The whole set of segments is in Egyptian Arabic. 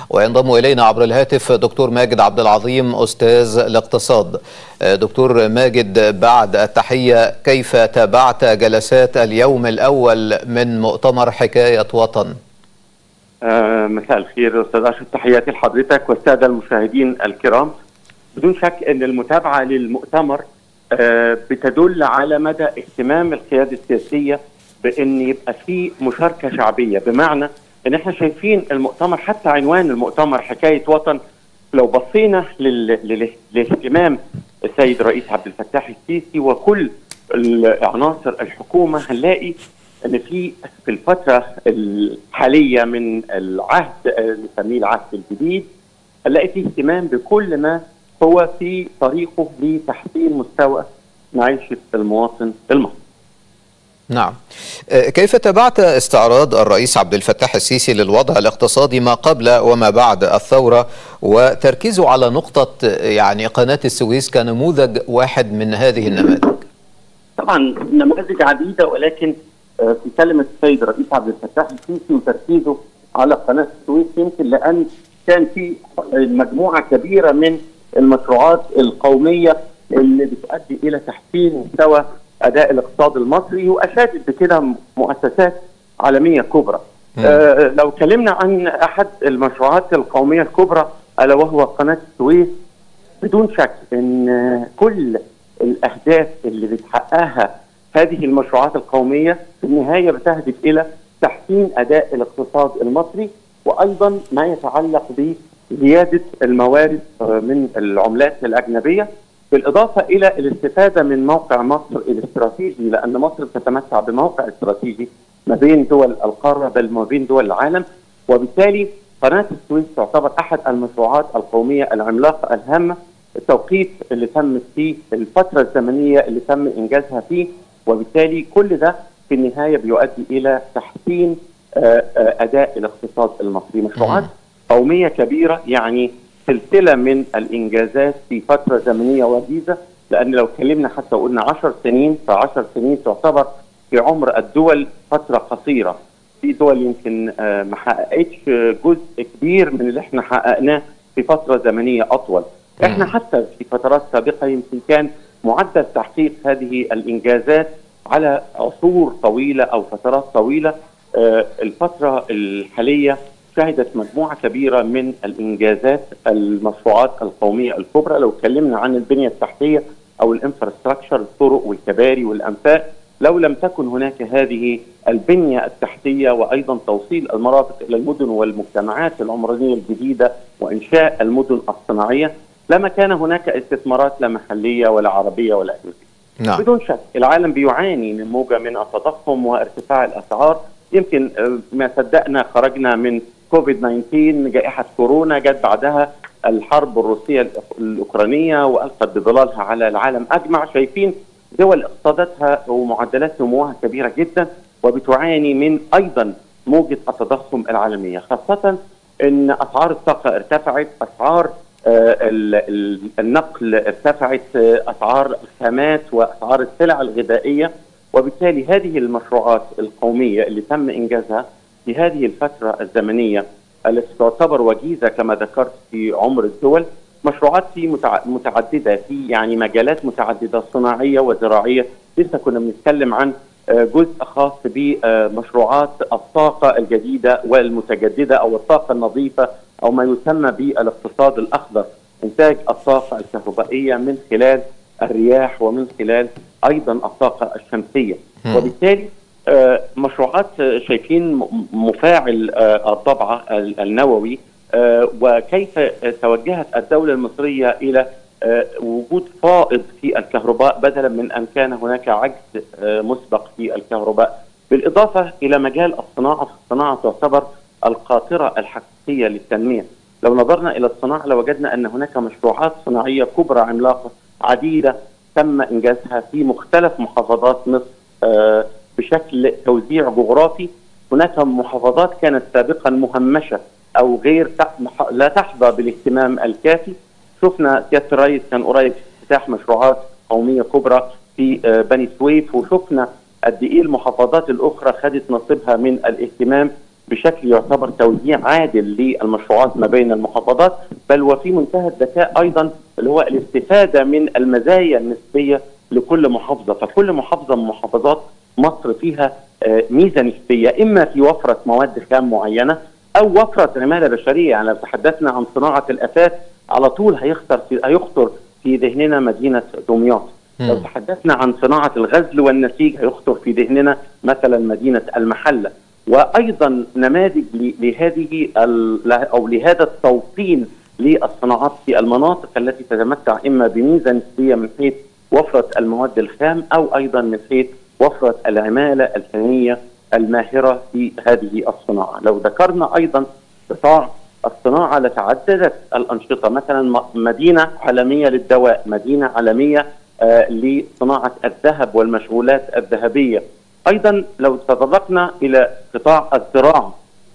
وينضم إلينا عبر الهاتف دكتور ماجد عبد العظيم أستاذ الاقتصاد دكتور ماجد بعد التحية كيف تابعت جلسات اليوم الأول من مؤتمر حكاية وطن آه مساء الخير استاذ اشرف تحياتي لحضرتك والساده المشاهدين الكرام بدون شك ان المتابعه للمؤتمر آه بتدل على مدى اهتمام القياده السياسيه بان يبقى في مشاركه شعبيه بمعنى ان احنا شايفين المؤتمر حتى عنوان المؤتمر حكايه وطن لو بصينا للاهتمام السيد رئيس عبد الفتاح السيسي وكل عناصر الحكومه هنلاقي ان في في الفتره الحاليه من العهد نسميه العهد الجديد هنلاقي في اهتمام بكل ما هو في طريقه لتحسين مستوى معيشه المواطن المصري. نعم كيف تابعت استعراض الرئيس عبد الفتاح السيسي للوضع الاقتصادي ما قبل وما بعد الثورة وتركيزه على نقطة يعني قناة السويس كنموذج واحد من هذه النماذج طبعا نماذج عديدة ولكن في كلمة السيد الرئيس عبد الفتاح السيسي وتركيزه على قناة السويس يمكن لأن كان في مجموعة كبيرة من المشروعات القومية اللي بتؤدي إلى تحسين مستوى اداء الاقتصاد المصري واشادت بكده مؤسسات عالميه كبرى. آه لو اتكلمنا عن احد المشروعات القوميه الكبرى الا وهو قناه السويس بدون شك ان كل الاهداف اللي بتحققها هذه المشروعات القوميه في النهايه بتهدف الى تحسين اداء الاقتصاد المصري وايضا ما يتعلق بزياده الموارد من العملات الاجنبيه بالإضافة إلى الاستفادة من موقع مصر الاستراتيجي لأن مصر تتمتع بموقع استراتيجي ما بين دول القارة بل ما بين دول العالم وبالتالي قناة السويس تعتبر أحد المشروعات القومية العملاقة الهامة التوقيت اللي تم فيه الفترة الزمنية اللي تم إنجازها فيه وبالتالي كل ده في النهاية بيؤدي إلى تحسين أداء الاقتصاد المصري مشروعات قومية كبيرة يعني سلسله من الانجازات في فتره زمنيه وجيزه لان لو اتكلمنا حتى وقلنا 10 سنين ف 10 سنين تعتبر في عمر الدول فتره قصيره في دول يمكن ما حققتش جزء كبير من اللي احنا حققناه في فتره زمنيه اطول احنا حتى في فترات سابقه يمكن كان معدل تحقيق هذه الانجازات على عصور طويله او فترات طويله الفتره الحاليه شهدت مجموعه كبيره من الانجازات المشروعات القوميه الكبرى لو اتكلمنا عن البنيه التحتيه او الانفراستراكشر الطرق والكباري والانفاق لو لم تكن هناك هذه البنيه التحتيه وايضا توصيل المرافق الى المدن والمجتمعات العمرانيه الجديده وانشاء المدن الصناعيه لما كان هناك استثمارات لا محليه ولا عربيه ولا اجنبيه. نعم. بدون شك العالم بيعاني من موجه من التضخم وارتفاع الاسعار يمكن ما صدقنا خرجنا من كوفيد 19 جائحه كورونا جت بعدها الحرب الروسيه الاوكرانيه والقت بظلالها على العالم اجمع شايفين دول اقتصاداتها ومعدلات نموها كبيره جدا وبتعاني من ايضا موجه التضخم العالميه خاصه ان اسعار الطاقه ارتفعت اسعار النقل ارتفعت اسعار الخامات واسعار السلع الغذائيه وبالتالي هذه المشروعات القوميه اللي تم انجازها في هذه الفترة الزمنية التي تعتبر وجيزة كما ذكرت في عمر الدول مشروعات في متعددة في يعني مجالات متعددة صناعية وزراعية لسه كنا بنتكلم عن جزء خاص بمشروعات الطاقة الجديدة والمتجددة أو الطاقة النظيفة أو ما يسمى بالاقتصاد الأخضر إنتاج الطاقة الكهربائية من خلال الرياح ومن خلال أيضا الطاقة الشمسية وبالتالي مشروعات شايفين مفاعل الضبعة النووي وكيف توجهت الدولة المصرية إلى وجود فائض في الكهرباء بدلا من أن كان هناك عجز مسبق في الكهرباء بالإضافة إلى مجال الصناعة الصناعة تعتبر القاطرة الحقيقية للتنمية لو نظرنا إلى الصناعة لوجدنا أن هناك مشروعات صناعية كبرى عملاقة عديدة تم إنجازها في مختلف محافظات مصر بشكل توزيع جغرافي هناك محافظات كانت سابقا مهمشه او غير لا تحظى بالاهتمام الكافي شفنا سياده الرئيس كان قريب افتتاح مشروعات قوميه كبرى في بني سويف وشفنا قد ايه المحافظات الاخرى خدت نصيبها من الاهتمام بشكل يعتبر توزيع عادل للمشروعات ما بين المحافظات بل وفي منتهى الذكاء ايضا اللي هو الاستفاده من المزايا النسبيه لكل محافظه فكل محافظه من محافظات مصر فيها آه، ميزه نسبيه اما في وفره مواد خام معينه او وفره عماله بشريه يعني لو تحدثنا عن صناعه الاثاث على طول هيخطر في هيخطر في ذهننا مدينه دمياط لو تحدثنا عن صناعه الغزل والنسيج هيخطر في ذهننا مثلا مدينه المحله وايضا نماذج ل- لهذه ال- او لهذا التوطين للصناعات في المناطق التي تتمتع اما بميزه نسبيه من حيث وفره المواد الخام او ايضا من حيث وفره العماله الفنيه الماهره في هذه الصناعه، لو ذكرنا ايضا قطاع الصناعه لتعددت الانشطه مثلا م- مدينه عالميه للدواء، مدينه عالميه آه لصناعه الذهب والمشغولات الذهبيه. ايضا لو تطرقنا الى قطاع الزراعه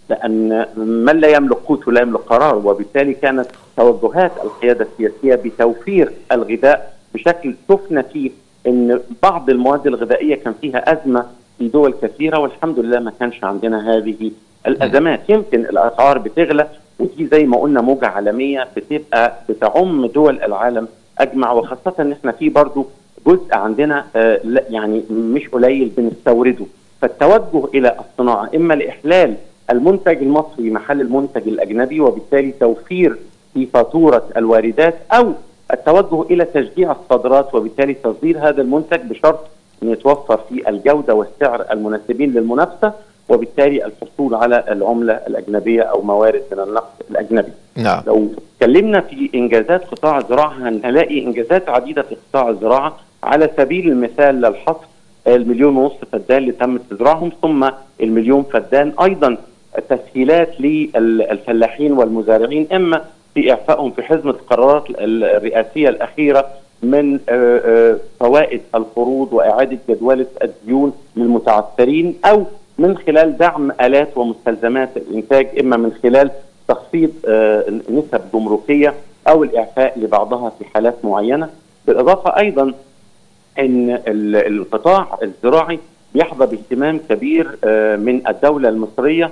لان من لا يملك قوته لا يملك قرار وبالتالي كانت توجهات القياده السياسيه بتوفير الغذاء بشكل شفنا فيه ان بعض المواد الغذائيه كان فيها ازمه في دول كثيره والحمد لله ما كانش عندنا هذه الازمات يمكن الاسعار بتغلى ودي زي ما قلنا موجه عالميه بتبقى بتعم دول العالم اجمع وخاصه ان احنا في برضو جزء عندنا آه لا يعني مش قليل بنستورده فالتوجه الى الصناعه اما لاحلال المنتج المصري محل المنتج الاجنبي وبالتالي توفير في فاتوره الواردات او التوجه الى تشجيع الصادرات وبالتالي تصدير هذا المنتج بشرط ان يتوفر في الجوده والسعر المناسبين للمنافسه وبالتالي الحصول على العمله الاجنبيه او موارد من النقد الاجنبي. نعم لو اتكلمنا في انجازات قطاع الزراعه هنلاقي انجازات عديده في قطاع الزراعه على سبيل المثال للحصر المليون ونص فدان اللي تم استزراعهم ثم المليون فدان ايضا تسهيلات للفلاحين والمزارعين اما في اعفائهم في حزمه القرارات الرئاسيه الاخيره من آه، آه، فوائد القروض واعاده جدوله الديون للمتعثرين او من خلال دعم الات ومستلزمات الانتاج اما من خلال تخفيض آه، نسب جمركيه او الاعفاء لبعضها في حالات معينه بالاضافه ايضا ان ال- القطاع الزراعي يحظى باهتمام كبير آه، من الدوله المصريه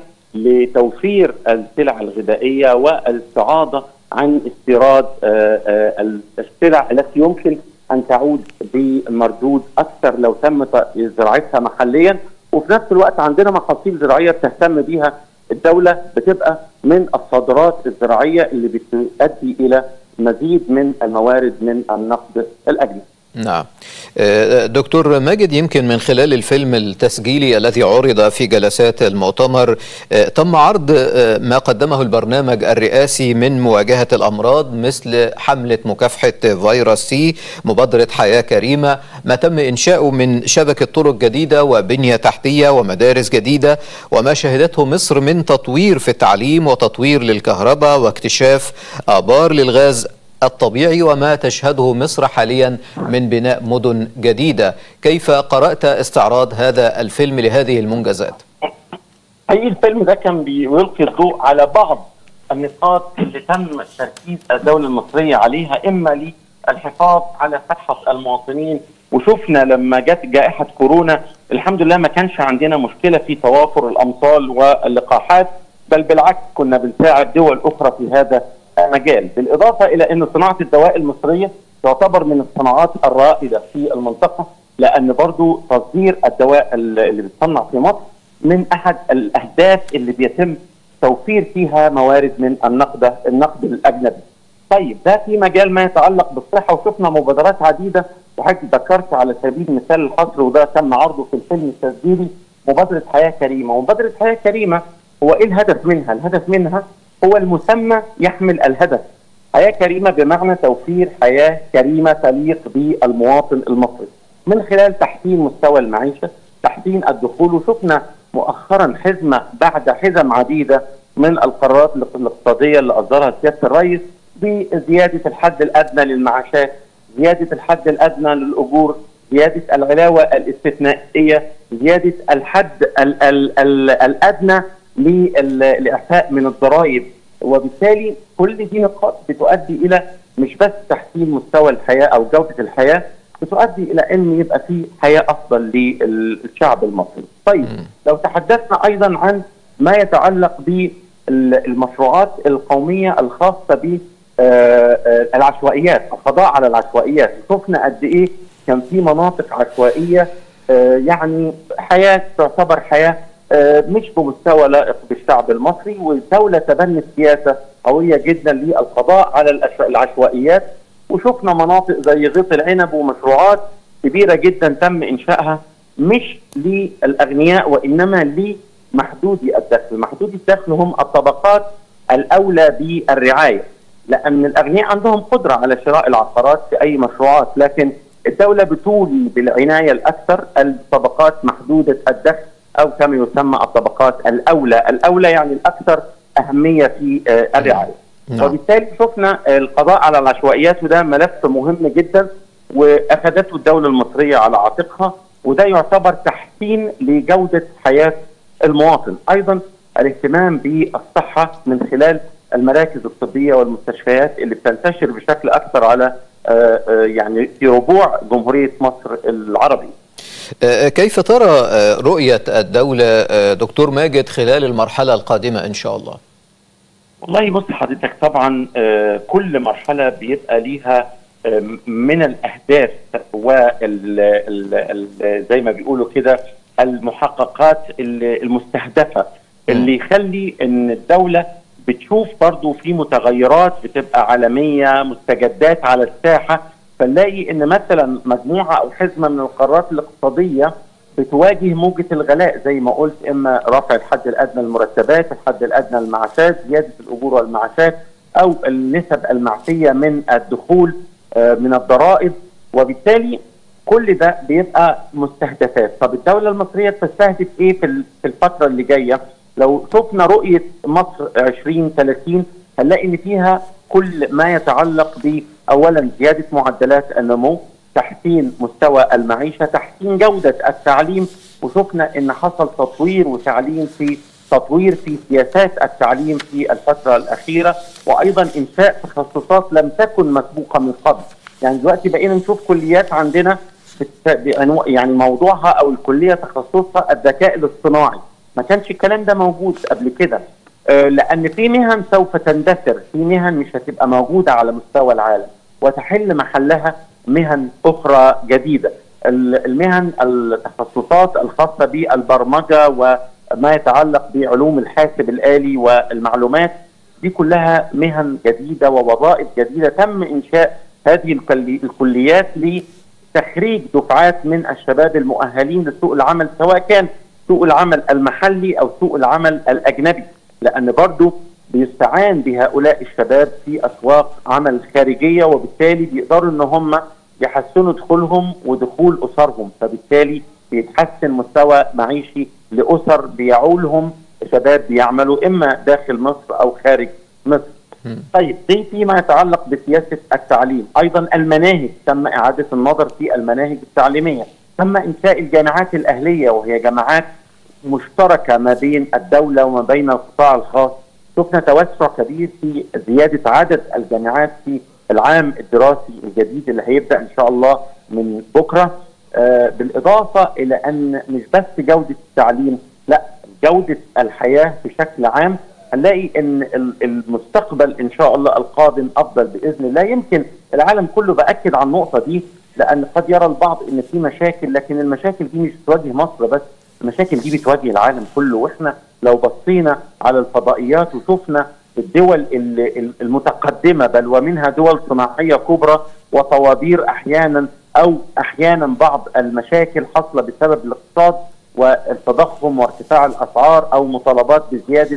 لتوفير السلع الغذائيه والاستعاضه عن استيراد آه، آه، السلع التي يمكن ان تعود بمردود اكثر لو تم ت- زراعتها محليا وفي نفس الوقت عندنا محاصيل زراعيه بتهتم بيها الدوله بتبقى من الصادرات الزراعيه اللي بتؤدي الى مزيد من الموارد من النقد الاجنبي. نعم آه، دكتور ماجد يمكن من خلال الفيلم التسجيلي الذي عرض في جلسات المؤتمر آه، تم عرض آه، ما قدمه البرنامج الرئاسي من مواجهة الأمراض مثل حملة مكافحة فيروس سي مبادرة حياة كريمة ما تم إنشاؤه من شبكة طرق جديدة وبنية تحتية ومدارس جديدة وما شهدته مصر من تطوير في التعليم وتطوير للكهرباء واكتشاف آبار للغاز الطبيعي وما تشهده مصر حاليا من بناء مدن جديدة كيف قرأت استعراض هذا الفيلم لهذه المنجزات؟ حقيقي الفيلم ده كان بيلقي الضوء على بعض النقاط اللي تم تركيز الدولة المصرية عليها إما للحفاظ على صحة المواطنين وشفنا لما جت جائحة كورونا الحمد لله ما كانش عندنا مشكلة في توافر الأمصال واللقاحات بل بالعكس كنا بنساعد دول أخرى في هذا المجال بالإضافة إلى أن صناعة الدواء المصرية تعتبر من الصناعات الرائدة في المنطقة لأن برضو تصدير الدواء اللي بتصنع في مصر من أحد الأهداف اللي بيتم توفير فيها موارد من النقد النقد الاجنبي. طيب ده في مجال ما يتعلق بالصحه وشفنا مبادرات عديده وحضرتك ذكرت على سبيل المثال الحصر وده تم عرضه في الفيلم التسجيلي مبادره حياه كريمه، ومبادره حياه كريمه هو ايه الهدف منها؟ الهدف منها هو المسمى يحمل الهدف. حياه كريمه بمعنى توفير حياه كريمه تليق بالمواطن المصري من خلال تحسين مستوى المعيشه، تحسين الدخول وشفنا مؤخرا حزمه بعد حزم عديده من القرارات الاقتصاديه اللي اصدرها سياده الرئيس بزياده الحد الادنى للمعاشات، زياده الحد الادنى للاجور، زياده العلاوه الاستثنائيه، زياده الحد ال ال ال الادنى للاعفاء من الضرائب، وبالتالي كل دي نقاط بتؤدي الى مش بس تحسين مستوى الحياه او جوده الحياه بتؤدي الى ان يبقى في حياه افضل للشعب المصري. طيب لو تحدثنا ايضا عن ما يتعلق بالمشروعات القوميه الخاصه ب العشوائيات القضاء على العشوائيات شفنا قد ايه كان في مناطق عشوائيه يعني حياه تعتبر حياه مش بمستوى لائق بالشعب المصري والدوله تبنت سياسه قويه جدا للقضاء على العشوائيات وشفنا مناطق زي غيط العنب ومشروعات كبيره جدا تم انشائها مش للاغنياء وانما لمحدودي الدخل، محدودي الدخل هم الطبقات الاولى بالرعايه لان الاغنياء عندهم قدره على شراء العقارات في اي مشروعات لكن الدوله بتولي بالعنايه الاكثر الطبقات محدوده الدخل او كما يسمى الطبقات الاولى، الاولى يعني الاكثر اهميه في الرعايه. نعم. وبالتالي شفنا القضاء على العشوائيات وده ملف مهم جدا واخذته الدوله المصريه على عاتقها وده يعتبر تحسين لجوده حياه المواطن، ايضا الاهتمام بالصحه من خلال المراكز الطبيه والمستشفيات اللي بتنتشر بشكل اكثر على يعني في ربوع جمهوريه مصر العربي. كيف ترى رؤيه الدوله دكتور ماجد خلال المرحله القادمه ان شاء الله؟ والله بص حضرتك طبعا كل مرحله بيبقى ليها من الاهداف وال زي ما بيقولوا كده المحققات المستهدفه اللي يخلي ان الدوله بتشوف برضو في متغيرات بتبقى عالميه مستجدات على الساحه فنلاقي ان مثلا مجموعه او حزمه من القرارات الاقتصاديه بتواجه موجة الغلاء زي ما قلت إما رفع الحد الأدنى للمرتبات الحد الأدنى للمعاشات زيادة الأجور والمعاشات أو النسب المعفية من الدخول من الضرائب وبالتالي كل ده بيبقى مستهدفات طب الدولة المصرية بتستهدف إيه في الفترة اللي جاية لو شفنا رؤية مصر 2030 هنلاقي إن فيها كل ما يتعلق بأولا زيادة معدلات النمو تحسين مستوى المعيشه، تحسين جوده التعليم وشفنا ان حصل تطوير وتعليم في تطوير في سياسات التعليم في الفتره الاخيره وايضا انشاء تخصصات لم تكن مسبوقه من قبل، يعني دلوقتي بقينا نشوف كليات عندنا يعني موضوعها او الكليه تخصصها الذكاء الاصطناعي، ما كانش الكلام ده موجود قبل كده. لان في مهن سوف تندثر، في مهن مش هتبقى موجوده على مستوى العالم وتحل محلها مهن اخرى جديده المهن التخصصات الخاصه بالبرمجه وما يتعلق بعلوم الحاسب الالي والمعلومات دي كلها مهن جديده ووظائف جديده تم انشاء هذه الكليات لتخريج دفعات من الشباب المؤهلين لسوق العمل سواء كان سوق العمل المحلي او سوق العمل الاجنبي لان برضو بيستعان بهؤلاء الشباب في اسواق عمل خارجيه وبالتالي بيقدروا ان هم يحسنوا دخولهم ودخول اسرهم فبالتالي بيتحسن مستوى معيشي لاسر بيعولهم شباب بيعملوا اما داخل مصر او خارج مصر. طيب دي فيما يتعلق بسياسه التعليم، ايضا المناهج تم اعاده النظر في المناهج التعليميه، تم انشاء الجامعات الاهليه وهي جامعات مشتركه ما بين الدوله وما بين القطاع الخاص شفنا توسع كبير في زياده عدد الجامعات في العام الدراسي الجديد اللي هيبدا ان شاء الله من بكره آه بالاضافه الى ان مش بس جوده التعليم لا جوده الحياه بشكل عام هنلاقي ان المستقبل ان شاء الله القادم افضل باذن الله يمكن العالم كله باكد على النقطه دي لان قد يرى البعض ان في مشاكل لكن المشاكل دي مش بتواجه مصر بس المشاكل دي بتواجه العالم كله واحنا لو بصينا على الفضائيات وشفنا الدول المتقدمه بل ومنها دول صناعيه كبرى وطوابير احيانا او احيانا بعض المشاكل حاصله بسبب الاقتصاد والتضخم وارتفاع الاسعار او مطالبات بزياده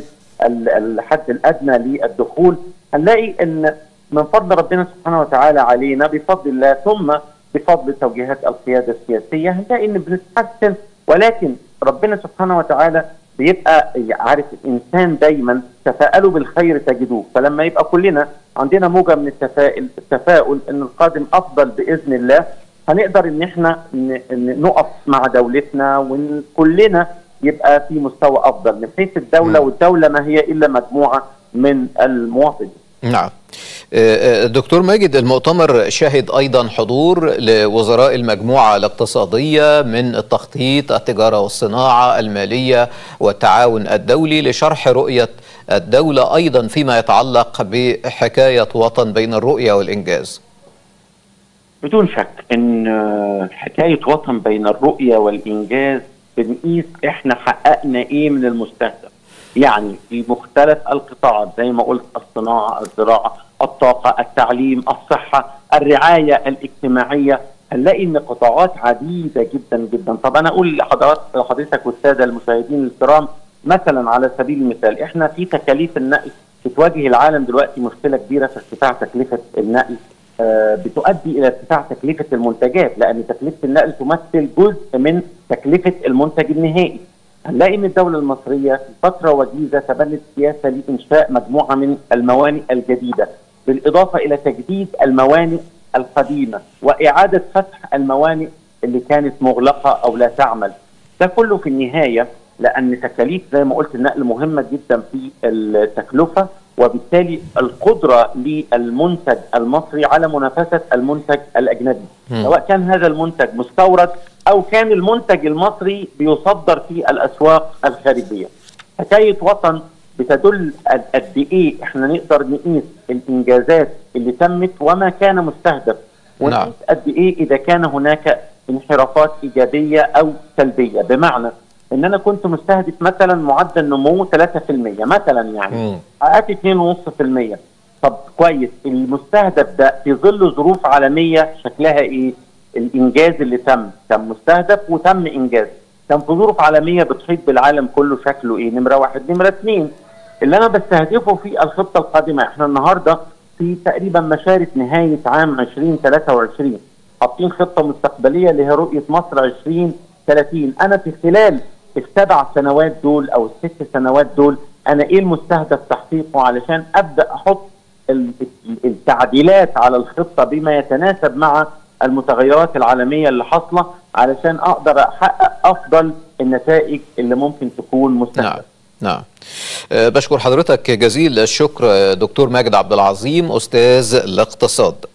الحد الادنى للدخول هنلاقي ان من فضل ربنا سبحانه وتعالى علينا بفضل الله ثم بفضل توجيهات القياده السياسيه هنلاقي ان بنتحسن ولكن ربنا سبحانه وتعالى بيبقى عارف الانسان دايما تفاءلوا بالخير تجدوه فلما يبقى كلنا عندنا موجه من التفاؤل التفاؤل ان القادم افضل باذن الله هنقدر ان احنا نقف مع دولتنا وان كلنا يبقى في مستوى افضل من حيث الدوله والدوله ما هي الا مجموعه من المواطنين نعم دكتور ماجد المؤتمر شهد أيضا حضور لوزراء المجموعة الاقتصادية من التخطيط التجارة والصناعة المالية والتعاون الدولي لشرح رؤية الدولة أيضا فيما يتعلق بحكاية وطن بين الرؤية والإنجاز بدون شك ان حكايه وطن بين الرؤيه والانجاز بنقيس احنا حققنا ايه من المستهدف يعني في مختلف القطاعات زي ما قلت الصناعه الزراعه الطاقه التعليم الصحه الرعايه الاجتماعيه هنلاقي ان قطاعات عديده جدا جدا طب انا اقول لحضرتك لحضرتك والساده المشاهدين الكرام مثلا على سبيل المثال احنا في تكاليف النقل بتواجه العالم دلوقتي مشكله كبيره في ارتفاع تكلفه النقل آه بتؤدي الى ارتفاع تكلفه المنتجات لان تكلفه النقل تمثل جزء من تكلفه المنتج النهائي. هنلاقي ان الدوله المصريه في فتره وجيزه تبنت سياسه لانشاء مجموعه من الموانئ الجديده بالاضافه الى تجديد الموانئ القديمه واعاده فتح الموانئ اللي كانت مغلقه او لا تعمل. ده كله في النهايه لان تكاليف زي ما قلت النقل مهمه جدا في التكلفه وبالتالي القدره للمنتج المصري على منافسه المنتج الاجنبي سواء كان هذا المنتج مستورد او كان المنتج المصري بيصدر في الاسواق الخارجيه. حكايه وطن بتدل قد ايه احنا نقدر نقيس الانجازات اللي تمت وما كان مستهدف ونقيس قد ايه اذا كان هناك انحرافات ايجابيه او سلبيه بمعنى ان انا كنت مستهدف مثلا معدل نمو 3% مثلا يعني حققت 2.5% طب كويس المستهدف ده في ظل ظروف عالميه شكلها ايه؟ الانجاز اللي تم كان مستهدف وتم انجاز كان في ظروف عالميه بتحيط بالعالم كله شكله ايه؟ نمره واحد نمره اثنين اللي انا بستهدفه في الخطه القادمه احنا النهارده في تقريبا مشارف نهايه عام 2023 حاطين خطه مستقبليه اللي هي رؤيه مصر 2030 انا في خلال السبع سنوات دول او الست سنوات دول انا ايه المستهدف تحقيقه علشان ابدا احط التعديلات على الخطه بما يتناسب مع المتغيرات العالميه اللي حاصله علشان اقدر احقق افضل النتائج اللي ممكن تكون مستهدفه. نعم. نعم بشكر حضرتك جزيل الشكر دكتور ماجد عبد العظيم استاذ الاقتصاد